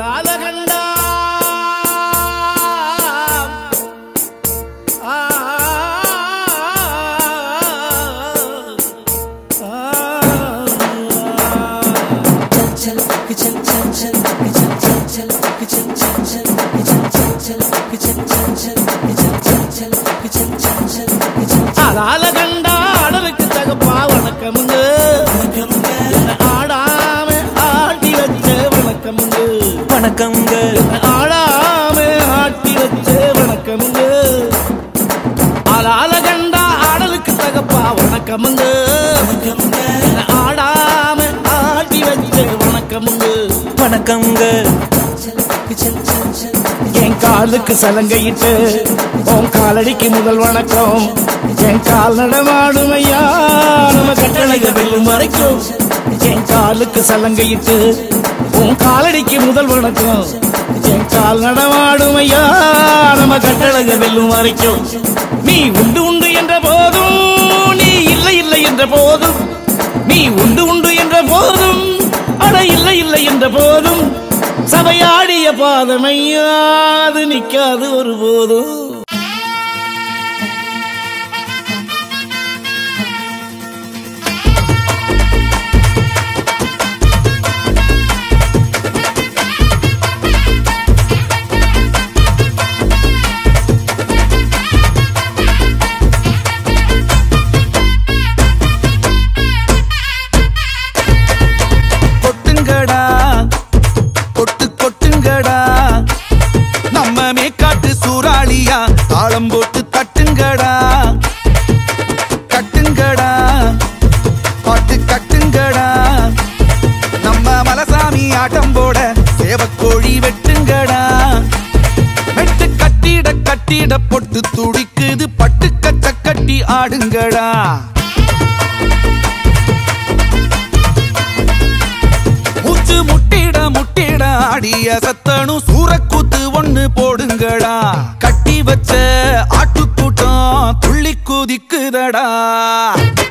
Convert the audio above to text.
ஆளால கண்டா ஆ, ஆளால கண்டா ஆடலுக்கு தகப்பா வணக்கமுங்க என்னை ஆடாம ஆட்டி வச்ச வணக்கமுங்க வணக்கங்க ஆடாம ஆட்டி வச்ச வணக்கமுங்க ஆளால கண்டா ஆடலுக்கு தகப்பா வணக்கமுங்க என்னை ஆடாம ஆட்டி வச்ச வணக்கமுங்க வணக்கங்க என் காலுக்கு சலங்கையிட்டு உன் காலடிக்கு முதல் வணக்கம் என் கால் நடமாடும் ஐயா நம்ம கட்டளைக வெல்லும் வரைக்கும் என் காலுக்கு சலங்கையிட்டு உன் காலடிக்கு முதல் வணக்கம் என் கால் நடமாடும் ஐயா நம்ம கட்டளைக வெல்லும் வரைக்கும் நீ உண்டு உண்டு என்ற போதும் நீ இல்லை இல்லை என்ற போதும் நீ உண்டு உண்டு என்ற போதும் அட இல்லை இல்லை என்ற போதும் சபையாடிய பாதமையாது நிக்காது ஒருபோதும் கொட்டுங்கடா கொட்டு கொட்டுங்கடா நம்ம மேக்காட்டு சூறாளியா தாளம் போட்டு தட்டுங்கடா கட்டுங்கடா பாட்டு கட்டுங்கடா நம்ம மலசாமி ஆட்டம் போட சேவக்கோழி வெட்டுங்கடா வெட்டு கட்டிட கட்டிட பொட்டு துடிக்குது பட்டு கச்ச கட்டி ஆடுங்கடா மூச்சு முட்டிட முட்டிட ஆடிய சத்தனும் சூரக்கூத்து ஒண்ணு போடுங்கடா கட்டி வச்ச ஆட்டுக்கூட்டம் துள்ளி குதிக்குதடா